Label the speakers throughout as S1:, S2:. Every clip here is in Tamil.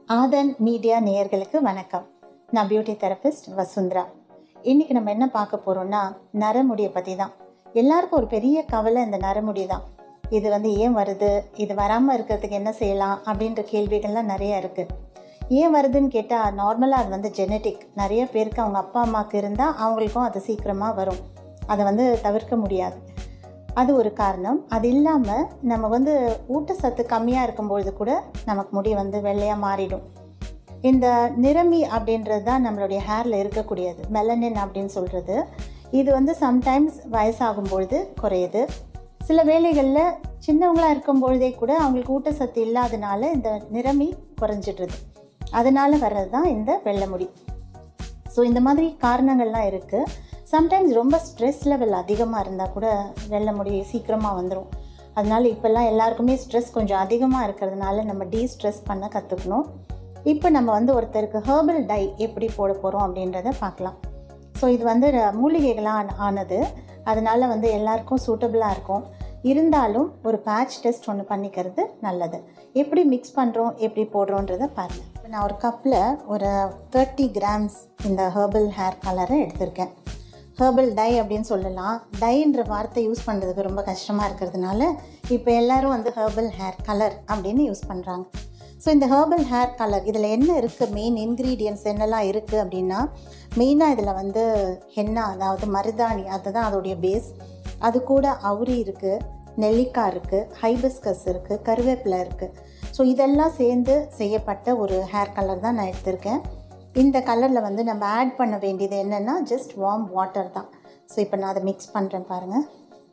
S1: ஆதன் மீடியா நேயர்களுக்கு வணக்கம் நான் பியூட்டி தெரபிஸ்ட் வசுந்தரா இன்றைக்கி நம்ம என்ன பார்க்க போகிறோம்னா நரமுடியை பற்றி தான் எல்லாருக்கும் ஒரு பெரிய கவலை இந்த நரமுடி தான் இது வந்து ஏன் வருது இது வராமல் இருக்கிறதுக்கு என்ன செய்யலாம் அப்படின்ற கேள்விகள்லாம் நிறைய இருக்குது ஏன் வருதுன்னு கேட்டால் நார்மலாக அது வந்து ஜெனட்டிக் நிறைய பேருக்கு அவங்க அப்பா அம்மாவுக்கு இருந்தால் அவங்களுக்கும் அது சீக்கிரமாக வரும் அதை வந்து தவிர்க்க முடியாது அது ஒரு காரணம் அது இல்லாமல் நம்ம வந்து ஊட்டச்சத்து கம்மியாக இருக்கும்பொழுது கூட நமக்கு முடி வந்து வெள்ளையாக மாறிடும் இந்த நிறமி அப்படின்றது தான் நம்மளுடைய ஹேரில் இருக்கக்கூடியது மெலனின் அப்படின்னு சொல்கிறது இது வந்து சம்டைம்ஸ் வயசாகும் பொழுது குறையுது சில வேளைகளில் சின்னவங்களாக இருக்கும் பொழுதே கூட அவங்களுக்கு ஊட்டச்சத்து இல்லாதனால இந்த நிறமி குறைஞ்சிடுறது அதனால் வர்றது தான் இந்த வெள்ளை முடி ஸோ இந்த மாதிரி காரணங்கள்லாம் இருக்குது சம்டைம்ஸ் ரொம்ப ஸ்ட்ரெஸ் லெவல் அதிகமாக இருந்தால் கூட வெள்ளை முடி சீக்கிரமாக வந்துடும் அதனால் இப்போல்லாம் எல்லாருக்குமே ஸ்ட்ரெஸ் கொஞ்சம் அதிகமாக இருக்கிறதுனால நம்ம டீ ஸ்ட்ரெஸ் பண்ண கற்றுக்கணும் இப்போ நம்ம வந்து ஒருத்தருக்கு ஹேர்பல் டை எப்படி போட போகிறோம் அப்படின்றத பார்க்கலாம் ஸோ இது வந்து மூலிகைகளாக ஆனது அதனால் வந்து எல்லாருக்கும் சூட்டபிளாக இருக்கும் இருந்தாலும் ஒரு பேட்ச் டெஸ்ட் ஒன்று பண்ணிக்கிறது நல்லது எப்படி மிக்ஸ் பண்ணுறோம் எப்படி போடுறோன்றதை பாருங்கள் இப்போ நான் ஒரு கப்பில் ஒரு தேர்ட்டி கிராம்ஸ் இந்த ஹேர்பல் ஹேர் கலரை எடுத்திருக்கேன் ஹேர்பல் டை அப்படின்னு சொல்லலாம் டைன்ற வார்த்தை யூஸ் பண்ணுறதுக்கு ரொம்ப கஷ்டமாக இருக்கிறதுனால இப்போ எல்லோரும் வந்து ஹேர்பல் ஹேர் கலர் அப்படின்னு யூஸ் பண்ணுறாங்க ஸோ இந்த ஹேர்பல் ஹேர் கலர் இதில் என்ன இருக்குது மெயின் இன்க்ரீடியன்ட்ஸ் என்னெல்லாம் இருக்குது அப்படின்னா மெயினாக இதில் வந்து ஹென்னா அதாவது மருதாணி அதுதான் அதோடைய பேஸ் அது கூட அவுரி இருக்குது நெல்லிக்காய் இருக்குது ஹைபிஸ்கஸ் இருக்குது கருவேப்பிலை இருக்குது ஸோ இதெல்லாம் சேர்ந்து செய்யப்பட்ட ஒரு ஹேர் கலர் தான் நான் எடுத்திருக்கேன் இந்த கலரில் வந்து நம்ம ஆட் பண்ண வேண்டியது என்னென்னா ஜஸ்ட் வார்ம் வாட்டர் தான் ஸோ இப்போ நான் அதை மிக்ஸ் பண்ணுறேன் பாருங்கள்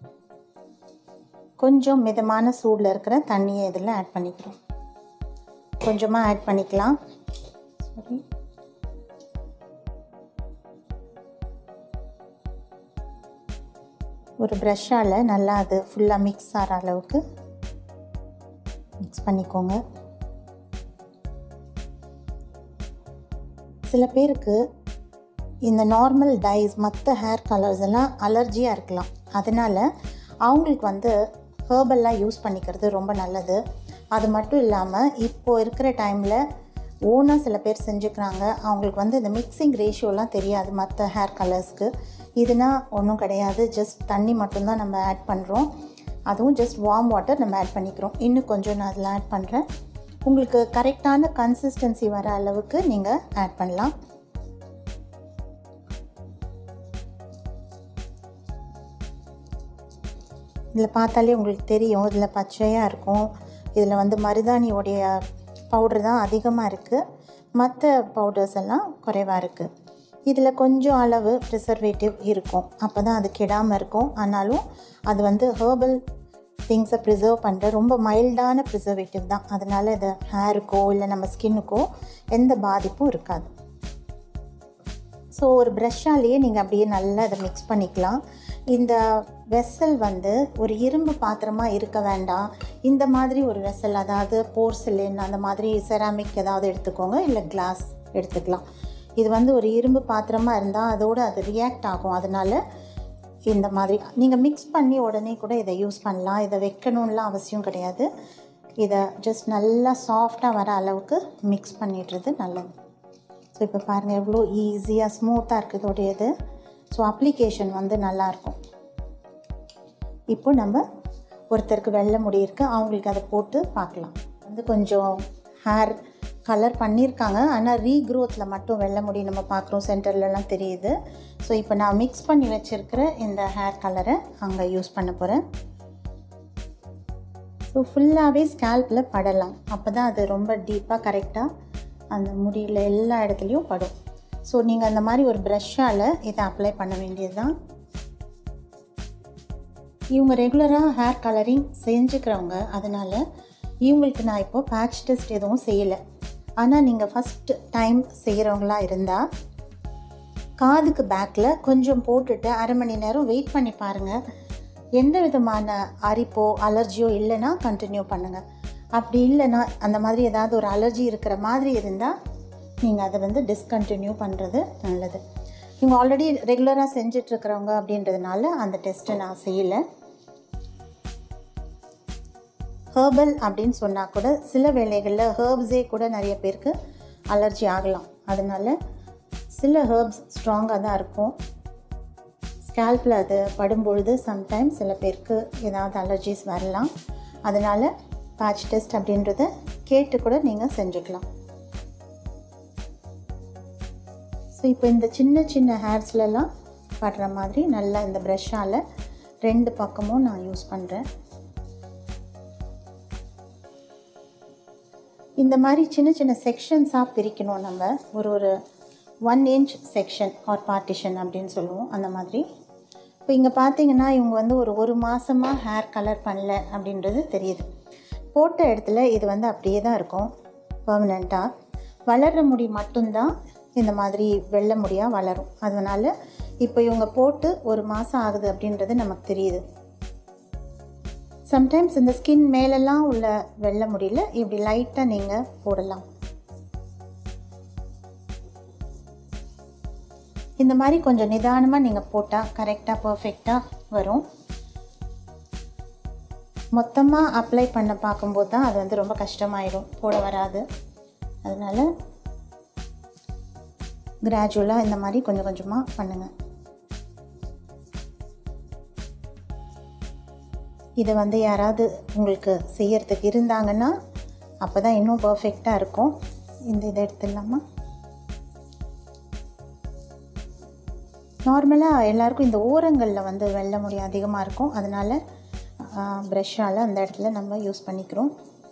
S1: கொஞ்சம் மிதமான சூடில் இருக்கிற தண்ணியை இதில் ஆட் பண்ணிக்கிறோம் கொஞ்சமாக ஆட் பண்ணிக்கலாம் சாரி ஒரு ப்ரஷ்ஷால் நல்லா அது ஃபுல்லாக மிக்ஸ் ஆகிற அளவுக்கு மிக்ஸ் பண்ணிக்கோங்க சில பேருக்கு இந்த நார்மல் டைஸ் மற்ற ஹேர் கலர்ஸ் எல்லாம் அலர்ஜியாக இருக்கலாம் அதனால் அவங்களுக்கு வந்து ஹேர்பல்லாம் யூஸ் பண்ணிக்கிறது ரொம்ப நல்லது அது மட்டும் இல்லாமல் இப்போது இருக்கிற டைமில் ஓனாக சில பேர் செஞ்சுக்கிறாங்க அவங்களுக்கு வந்து இந்த மிக்சிங் ரேஷியோலாம் தெரியாது மற்ற ஹேர் கலர்ஸ்க்கு இதுனா ஒன்றும் கிடையாது ஜஸ்ட் தண்ணி மட்டும்தான் நம்ம ஆட் பண்ணுறோம் அதுவும் ஜஸ்ட் வார்ம் வாட்டர் நம்ம ஆட் பண்ணிக்கிறோம் இன்னும் கொஞ்சம் நான் அதில் ஆட் பண்ணுறேன் உங்களுக்கு கரெக்டான கன்சிஸ்டன்சி வர அளவுக்கு நீங்கள் ஆட் பண்ணலாம் இதில் பார்த்தாலே உங்களுக்கு தெரியும் இதில் பச்சையாக இருக்கும் இதில் வந்து மருதாணியோடைய பவுடர் தான் அதிகமாக இருக்குது மற்ற பவுடர்ஸ் எல்லாம் குறைவாக இருக்குது இதில் கொஞ்சம் அளவு ப்ரிசர்வேட்டிவ் இருக்கும் அப்போ தான் அது கெடாமல் இருக்கும் ஆனாலும் அது வந்து ஹேர்பல் திங்ஸை ப்ரிசர்வ் பண்ணுற ரொம்ப மைல்டான ப்ரிசர்வேட்டிவ் தான் அதனால் இது ஹேருக்கோ இல்லை நம்ம ஸ்கின்னுக்கோ எந்த பாதிப்பும் இருக்காது ஸோ ஒரு ப்ரெஷ்ஷாலேயே நீங்கள் அப்படியே நல்லா அதை மிக்ஸ் பண்ணிக்கலாம் இந்த வெசல் வந்து ஒரு இரும்பு பாத்திரமாக இருக்க வேண்டாம் இந்த மாதிரி ஒரு வெசல் அதாவது போர்சிலின் அந்த மாதிரி செராமிக் ஏதாவது எடுத்துக்கோங்க இல்லை கிளாஸ் எடுத்துக்கலாம் இது வந்து ஒரு இரும்பு பாத்திரமாக இருந்தால் அதோடு அது ரியாக்ட் ஆகும் அதனால் இந்த மாதிரி நீங்கள் மிக்ஸ் பண்ணி உடனே கூட இதை யூஸ் பண்ணலாம் இதை வைக்கணும்லாம் அவசியம் கிடையாது இதை ஜஸ்ட் நல்லா சாஃப்டாக வர அளவுக்கு மிக்ஸ் பண்ணிடுறது நல்லது ஸோ இப்போ பாருங்கள் எவ்வளோ ஈஸியாக ஸ்மூத்தாக இருக்குது இதோடையது ஸோ அப்ளிகேஷன் வந்து நல்லாயிருக்கும் இப்போ நம்ம ஒருத்தருக்கு வெள்ளை முடி இருக்குது அவங்களுக்கு அதை போட்டு பார்க்கலாம் வந்து கொஞ்சம் ஹேர் கலர் பண்ணியிருக்காங்க ஆனால் ரீக்ரோத்தில் மட்டும் வெள்ளை முடி நம்ம பார்க்குறோம் சென்டர்லலாம் தெரியுது ஸோ இப்போ நான் மிக்ஸ் பண்ணி வச்சுருக்கிற இந்த ஹேர் கலரை அங்கே யூஸ் பண்ண போகிறேன் ஸோ ஃபுல்லாகவே ஸ்கேல்பில் படலாம் அப்போ தான் அது ரொம்ப டீப்பாக கரெக்டாக அந்த முடியில் எல்லா இடத்துலையும் படும் ஸோ நீங்கள் அந்த மாதிரி ஒரு ப்ரஷ்ஷால் இதை அப்ளை பண்ண வேண்டியது தான் இவங்க ரெகுலராக ஹேர் கலரிங் செஞ்சுக்கிறவங்க அதனால் இவங்களுக்கு நான் இப்போது பேட்ச் டெஸ்ட் எதுவும் செய்யலை ஆனால் நீங்கள் ஃபஸ்ட் டைம் செய்கிறவங்களா இருந்தால் காதுக்கு பேக்கில் கொஞ்சம் போட்டுட்டு அரை மணி நேரம் வெயிட் பண்ணி பாருங்கள் எந்த விதமான அரிப்போ அலர்ஜியோ இல்லைன்னா கண்டினியூ பண்ணுங்கள் அப்படி இல்லைன்னா அந்த மாதிரி ஏதாவது ஒரு அலர்ஜி இருக்கிற மாதிரி இருந்தால் நீங்கள் அதை வந்து டிஸ்கண்டினியூ பண்ணுறது நல்லது இவங்க ஆல்ரெடி ரெகுலராக செஞ்சிட்ருக்கிறவங்க அப்படின்றதுனால அந்த டெஸ்ட்டை நான் செய்யலை ஹேர்பல் அப்படின்னு சொன்னால் கூட சில வேளைகளில் ஹேர்ப்ஸே கூட நிறைய பேருக்கு அலர்ஜி ஆகலாம் அதனால சில ஹேர்ப்ஸ் ஸ்ட்ராங்காக தான் இருக்கும் ஸ்கேல்பில் அது படும்பொழுது சம்டைம்ஸ் சில பேருக்கு ஏதாவது அலர்ஜிஸ் வரலாம் அதனால் பேட்ச் டெஸ்ட் அப்படின்றத கேட்டு கூட நீங்கள் செஞ்சுக்கலாம் ஸோ இப்போ இந்த சின்ன சின்ன ஹேர்ஸ்லலாம் படுற மாதிரி நல்லா இந்த ப்ரெஷ்ஷால் ரெண்டு பக்கமும் நான் யூஸ் பண்ணுறேன் இந்த மாதிரி சின்ன சின்ன செக்ஷன்ஸாக பிரிக்கணும் நம்ம ஒரு ஒரு one inch section or partition அப்படின்னு சொல்லுவோம் அந்த மாதிரி இப்போ இங்கே பார்த்தீங்கன்னா இவங்க வந்து ஒரு ஒரு மாதமாக ஹேர் கலர் பண்ணல அப்படின்றது தெரியுது போட்ட இடத்துல இது வந்து அப்படியே தான் இருக்கும் பர்மனெண்ட்டாக வளர்கிற முடி மட்டும்தான் இந்த மாதிரி வெள்ளை முடியாக வளரும் அதனால் இப்போ இவங்க போட்டு ஒரு மாதம் ஆகுது அப்படின்றது நமக்கு தெரியுது சம்டைம்ஸ் இந்த ஸ்கின் மேலெல்லாம் உள்ள வெள்ளை முடியல இப்படி லைட்டாக நீங்கள் போடலாம் இந்த மாதிரி கொஞ்சம் நிதானமாக நீங்கள் போட்டால் கரெக்டாக பர்ஃபெக்டாக வரும் மொத்தமாக அப்ளை பண்ண பார்க்கும்போது தான் அது வந்து ரொம்ப கஷ்டமாயிடும் போட வராது அதனால் கிராஜுவலாக இந்த மாதிரி கொஞ்சம் கொஞ்சமாக பண்ணுங்கள் இதை வந்து யாராவது உங்களுக்கு செய்யறதுக்கு இருந்தாங்கன்னா அப்போ தான் இன்னும் பர்ஃபெக்டாக இருக்கும் இந்த இதை எடுத்துடலாமா நார்மலாக எல்லாருக்கும் இந்த ஓரங்களில் வந்து வெள்ளை முடி அதிகமாக இருக்கும் அதனால் ப்ரெஷ்ஷால் அந்த இடத்துல நம்ம யூஸ் பண்ணிக்கிறோம்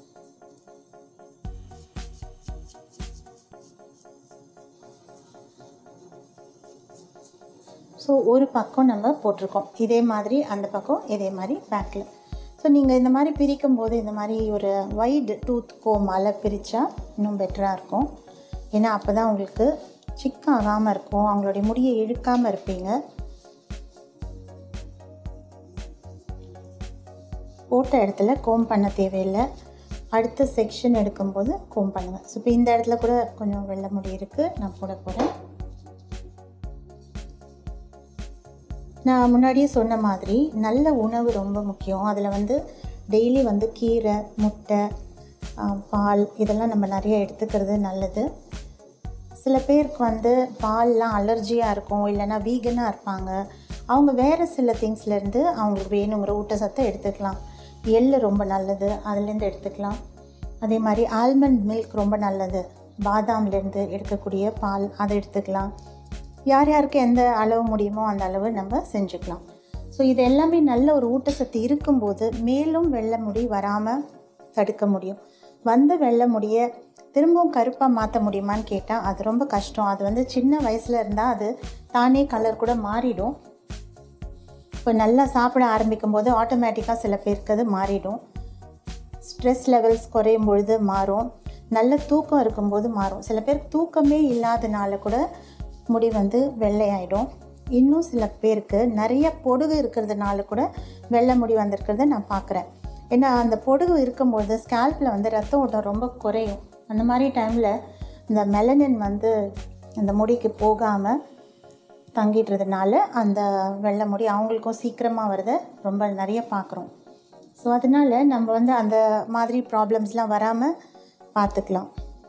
S1: ஸோ ஒரு பக்கம் நம்ம போட்டிருக்கோம் இதே மாதிரி அந்த பக்கம் இதே மாதிரி பேக்கில் ஸோ நீங்கள் இந்த மாதிரி பிரிக்கும் போது இந்த மாதிரி ஒரு வைடு டூத் கோமால் பிரித்தா இன்னும் பெட்டராக இருக்கும் ஏன்னா அப்போ தான் உங்களுக்கு சிக் ஆகாமல் இருக்கும் அவங்களுடைய முடியை இழுக்காமல் இருப்பீங்க போட்ட இடத்துல கோம் பண்ண தேவையில்லை அடுத்த செக்ஷன் எடுக்கும்போது கோம் பண்ணுங்கள் ஸோ இப்போ இந்த இடத்துல கூட கொஞ்சம் வெள்ளை முடி இருக்குது நான் போட போகிறேன் நான் முன்னாடியே சொன்ன மாதிரி நல்ல உணவு ரொம்ப முக்கியம் அதில் வந்து டெய்லி வந்து கீரை முட்டை பால் இதெல்லாம் நம்ம நிறைய எடுத்துக்கிறது நல்லது சில பேருக்கு வந்து பால்லாம் அலர்ஜியாக இருக்கும் இல்லைன்னா வீகனாக இருப்பாங்க அவங்க வேறு சில திங்ஸ்லேருந்து அவங்களுக்கு வேணுங்கிற ஊட்டச்சத்தை எடுத்துக்கலாம் எள்ளு ரொம்ப நல்லது அதுலேருந்து எடுத்துக்கலாம் அதே மாதிரி ஆல்மண்ட் மில்க் ரொம்ப நல்லது பாதாம்லேருந்து எடுக்கக்கூடிய பால் அதை எடுத்துக்கலாம் யார் யாருக்கு எந்த அளவு முடியுமோ அந்த அளவு நம்ம செஞ்சுக்கலாம் ஸோ இது எல்லாமே நல்ல ஒரு ஊட்டச்சத்து இருக்கும்போது மேலும் வெள்ளை முடி வராமல் தடுக்க முடியும் வந்த வெள்ளை முடியை திரும்பவும் கருப்பாக மாற்ற முடியுமான்னு கேட்டால் அது ரொம்ப கஷ்டம் அது வந்து சின்ன வயசில் இருந்தால் அது தானே கலர் கூட மாறிடும் இப்போ நல்லா சாப்பிட ஆரம்பிக்கும் போது ஆட்டோமேட்டிக்காக சில பேருக்கு அது மாறிடும் ஸ்ட்ரெஸ் லெவல்ஸ் குறையும் பொழுது மாறும் நல்ல தூக்கம் இருக்கும்போது மாறும் சில பேருக்கு தூக்கமே இல்லாதனால கூட முடி வந்து வெள்ளையாயிடும் இன்னும் சில பேருக்கு நிறைய பொடுகு இருக்கிறதுனால கூட வெள்ளை முடி வந்திருக்கிறத நான் பார்க்குறேன் ஏன்னா அந்த பொடுகு இருக்கும்போது ஸ்கேல்பில் வந்து ரத்த ஓட்டம் ரொம்ப குறையும் அந்த மாதிரி டைமில் இந்த மெலனின் வந்து அந்த முடிக்கு போகாமல் தங்கிடுறதுனால அந்த வெள்ளை முடி அவங்களுக்கும் சீக்கிரமாக வரதை ரொம்ப நிறைய பார்க்குறோம் ஸோ அதனால் நம்ம வந்து அந்த மாதிரி ப்ராப்ளம்ஸ்லாம் வராமல் பார்த்துக்கலாம்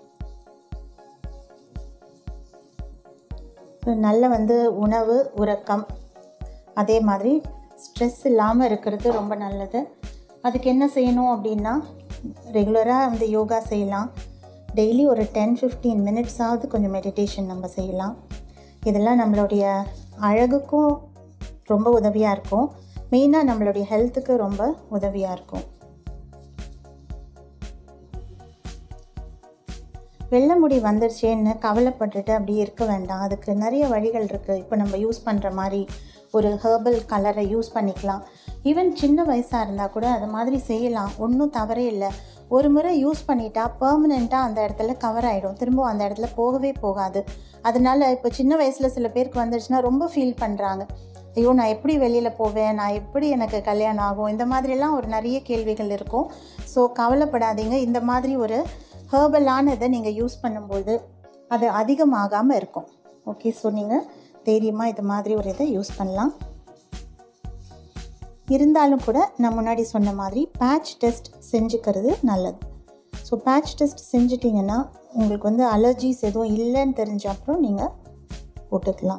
S1: நல்ல வந்து உணவு உறக்கம் அதே மாதிரி ஸ்ட்ரெஸ் இல்லாமல் இருக்கிறது ரொம்ப நல்லது அதுக்கு என்ன செய்யணும் அப்படின்னா ரெகுலராக வந்து யோகா செய்யலாம் டெய்லி ஒரு டென் ஃபிஃப்டீன் மினிட்ஸாவது கொஞ்சம் மெடிடேஷன் நம்ம செய்யலாம் இதெல்லாம் நம்மளுடைய அழகுக்கும் ரொம்ப உதவியாக இருக்கும் மெயினாக நம்மளுடைய ஹெல்த்துக்கு ரொம்ப உதவியாக இருக்கும் வெள்ளை முடி வந்துருச்சேன்னு கவலைப்பட்டுட்டு அப்படி இருக்க வேண்டாம் அதுக்கு நிறைய வழிகள் இருக்குது இப்போ நம்ம யூஸ் பண்ணுற மாதிரி ஒரு ஹேர்பல் கலரை யூஸ் பண்ணிக்கலாம் ஈவன் சின்ன வயசாக இருந்தால் கூட அது மாதிரி செய்யலாம் ஒன்றும் தவறே இல்லை ஒரு முறை யூஸ் பண்ணிட்டா பர்மனெண்ட்டாக அந்த இடத்துல கவர் ஆகிடும் திரும்ப அந்த இடத்துல போகவே போகாது அதனால இப்போ சின்ன வயசில் சில பேருக்கு வந்துடுச்சுன்னா ரொம்ப ஃபீல் பண்ணுறாங்க ஐயோ நான் எப்படி வெளியில் போவேன் நான் எப்படி எனக்கு கல்யாணம் ஆகும் இந்த மாதிரிலாம் ஒரு நிறைய கேள்விகள் இருக்கும் ஸோ கவலைப்படாதீங்க இந்த மாதிரி ஒரு ஹேர்பலானதை நீங்கள் யூஸ் பண்ணும்போது அது அதிகமாகாமல் இருக்கும் ஓகே ஸோ நீங்கள் தைரியமாக இது மாதிரி ஒரு இதை யூஸ் பண்ணலாம் இருந்தாலும் கூட நான் முன்னாடி சொன்ன மாதிரி பேட்ச் டெஸ்ட் செஞ்சுக்கிறது நல்லது ஸோ பேட்ச் டெஸ்ட் செஞ்சிட்டிங்கன்னா உங்களுக்கு வந்து அலர்ஜிஸ் எதுவும் இல்லைன்னு தெரிஞ்ச அப்புறம் நீங்கள் போட்டுக்கலாம்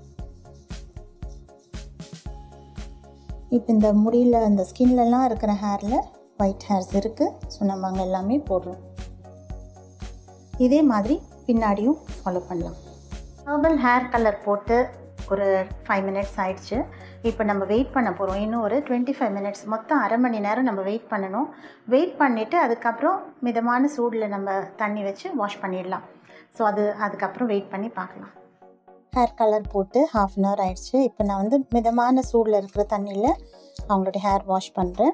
S1: இப்போ இந்த முடியில் இந்த ஸ்கின்லலாம் இருக்கிற ஹேரில் ஒயிட் ஹேர்ஸ் இருக்குது ஸோ நம்ம அங்கே எல்லாமே போடுறோம் இதே மாதிரி பின்னாடியும் ஃபாலோ பண்ணலாம் ஹர்பல் ஹேர் கலர் போட்டு ஒரு ஃபைவ் மினிட்ஸ் ஆயிடுச்சு இப்போ நம்ம வெயிட் பண்ண போகிறோம் இன்னும் ஒரு டுவெண்ட்டி ஃபைவ் மினிட்ஸ் மொத்தம் அரை மணி நேரம் நம்ம வெயிட் பண்ணணும் வெயிட் பண்ணிவிட்டு அதுக்கப்புறம் மிதமான சூடில் நம்ம தண்ணி வச்சு வாஷ் பண்ணிடலாம் ஸோ அது அதுக்கப்புறம் வெயிட் பண்ணி பார்க்கலாம் ஹேர் கலர் போட்டு ஹாஃப் அன் ஹவர் ஆயிடுச்சு இப்போ நான் வந்து மிதமான சூடில் இருக்கிற தண்ணியில் அவங்களுடைய ஹேர் வாஷ் பண்ணுறேன்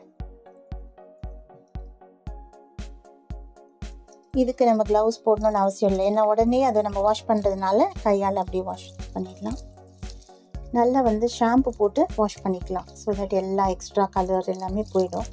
S1: இதுக்கு நம்ம க்ளவுஸ் போடணும்னு அவசியம் இல்லை ஏன்னா உடனே அதை நம்ம வாஷ் பண்ணுறதுனால கையால் அப்படியே வாஷ் பண்ணிடலாம் நல்லா வந்து ஷாம்பு போட்டு வாஷ் பண்ணிக்கலாம் ஸோ தட் எல்லா எக்ஸ்ட்ரா கலர் எல்லாமே போயிடும்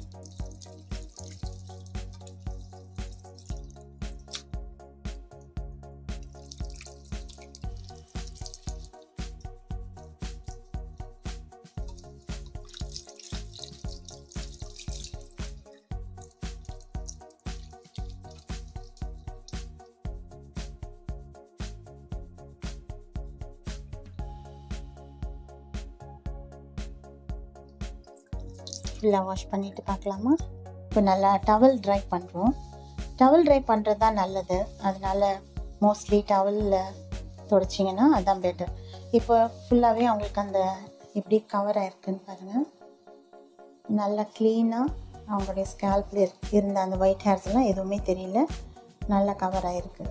S1: ஃபுல்லாக வாஷ் பண்ணிவிட்டு பார்க்கலாமா இப்போ நல்லா டவல் ட்ரை பண்ணுறோம் டவல் ட்ரை பண்ணுறது தான் நல்லது அதனால் மோஸ்ட்லி டவலில் துடைச்சிங்கன்னா அதுதான் பெட்டர் இப்போ ஃபுல்லாகவே அவங்களுக்கு அந்த எப்படி கவர் ஆயிருக்குன்னு பாருங்கள் நல்லா க்ளீனாக அவங்களுடைய ஸ்கேல்பில் இருந்த அந்த ஒயிட் ஹேர்ஸ் எல்லாம் எதுவுமே தெரியல நல்லா கவர் ஆகிருக்கு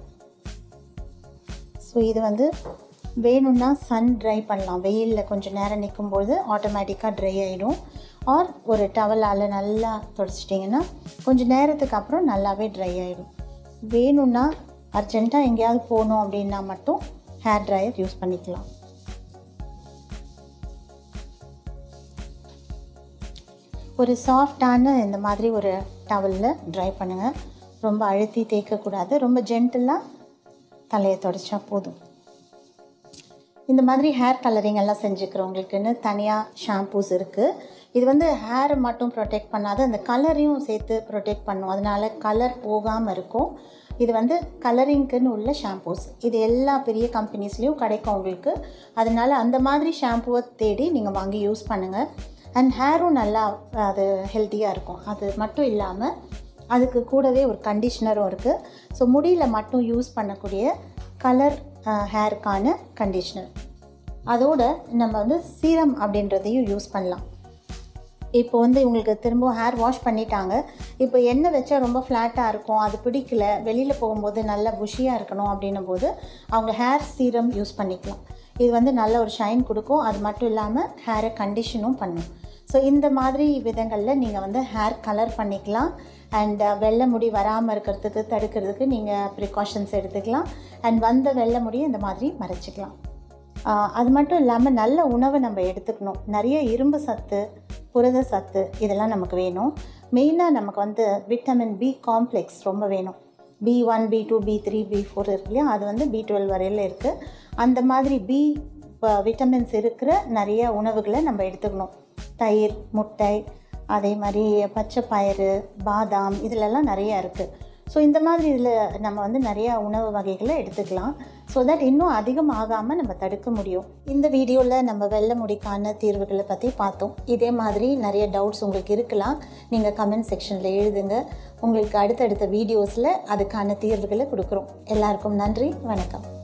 S1: ஸோ இது வந்து வேணும்னா சன் ட்ரை பண்ணலாம் வெயிலில் கொஞ்சம் நேரம் நிற்கும்போது ஆட்டோமேட்டிக்காக ட்ரை ஆகிடும் ஆர் ஒரு டவலால் நல்லா தொடச்சிட்டிங்கன்னா கொஞ்சம் நேரத்துக்கு அப்புறம் நல்லாவே ட்ரை ஆகிடும் வேணும்னா அர்ஜெண்ட்டாக எங்கேயாவது போகணும் அப்படின்னா மட்டும் ஹேர் ட்ரையர் யூஸ் பண்ணிக்கலாம் ஒரு சாஃப்டான இந்த மாதிரி ஒரு டவலில் ட்ரை பண்ணுங்கள் ரொம்ப அழுத்தி தேய்க்கக்கூடாது ரொம்ப ஜென்டிலாக தலையை தொடச்சா போதும் இந்த மாதிரி ஹேர் கலரிங் எல்லாம் செஞ்சுக்கிறவங்களுக்குன்னு தனியாக ஷாம்பூஸ் இருக்குது இது வந்து ஹேரை மட்டும் ப்ரொடெக்ட் பண்ணாது அந்த கலரையும் சேர்த்து ப்ரொடெக்ட் பண்ணும் அதனால் கலர் போகாமல் இருக்கும் இது வந்து கலரிங்க்குன்னு உள்ள ஷாம்பூஸ் இது எல்லா பெரிய கம்பெனிஸ்லேயும் கிடைக்கும் உங்களுக்கு அதனால் அந்த மாதிரி ஷாம்புவை தேடி நீங்கள் வாங்கி யூஸ் பண்ணுங்கள் அண்ட் ஹேரும் நல்லா அது ஹெல்த்தியாக இருக்கும் அது மட்டும் இல்லாமல் அதுக்கு கூடவே ஒரு கண்டிஷ்னரும் இருக்குது ஸோ முடியில் மட்டும் யூஸ் பண்ணக்கூடிய கலர் ஹேருக்கான கண்டிஷ்னர் அதோட நம்ம வந்து சீரம் அப்படின்றதையும் யூஸ் பண்ணலாம் இப்போ வந்து இவங்களுக்கு திரும்ப ஹேர் வாஷ் பண்ணிட்டாங்க இப்போ எண்ணெய் வச்சா ரொம்ப ஃப்ளாட்டாக இருக்கும் அது பிடிக்கல வெளியில் போகும்போது நல்லா புஷியாக இருக்கணும் அப்படின்னும் போது அவங்க ஹேர் சீரம் யூஸ் பண்ணிக்கலாம் இது வந்து நல்ல ஒரு ஷைன் கொடுக்கும் அது மட்டும் இல்லாமல் ஹேரை கண்டிஷனும் பண்ணும் ஸோ இந்த மாதிரி விதங்களில் நீங்கள் வந்து ஹேர் கலர் பண்ணிக்கலாம் அண்ட் வெள்ளை முடி வராமல் இருக்கிறதுக்கு தடுக்கிறதுக்கு நீங்கள் ப்ரிகாஷன்ஸ் எடுத்துக்கலாம் அண்ட் வந்த வெள்ளை முடியை இந்த மாதிரி மறைச்சிக்கலாம் அது மட்டும் இல்லாமல் நல்ல உணவை நம்ம எடுத்துக்கணும் நிறைய இரும்பு சத்து புரத சத்து இதெல்லாம் நமக்கு வேணும் மெயினாக நமக்கு வந்து விட்டமின் பி காம்ப்ளெக்ஸ் ரொம்ப வேணும் B one B two B three B four இருக்கு இல்லையா அது வந்து பி டுவெல் வரையில் இருக்குது அந்த மாதிரி பி விட்டமின்ஸ் இருக்கிற நிறைய உணவுகளை நம்ம எடுத்துக்கணும் தயிர் முட்டை அதே மாதிரி பச்சை பயிறு பாதாம் இதிலெல்லாம் நிறையா இருக்குது ஸோ இந்த மாதிரி இதில் நம்ம வந்து நிறையா உணவு வகைகளை எடுத்துக்கலாம் ஸோ தட் இன்னும் அதிகம் ஆகாமல் நம்ம தடுக்க முடியும் இந்த வீடியோவில் நம்ம வெள்ள முடிக்கான தீர்வுகளை பற்றி பார்த்தோம் இதே மாதிரி நிறைய டவுட்ஸ் உங்களுக்கு இருக்கலாம் நீங்கள் கமெண்ட் செக்ஷனில் எழுதுங்க உங்களுக்கு அடுத்தடுத்த வீடியோஸில் அதுக்கான தீர்வுகளை கொடுக்குறோம் எல்லாருக்கும் நன்றி வணக்கம்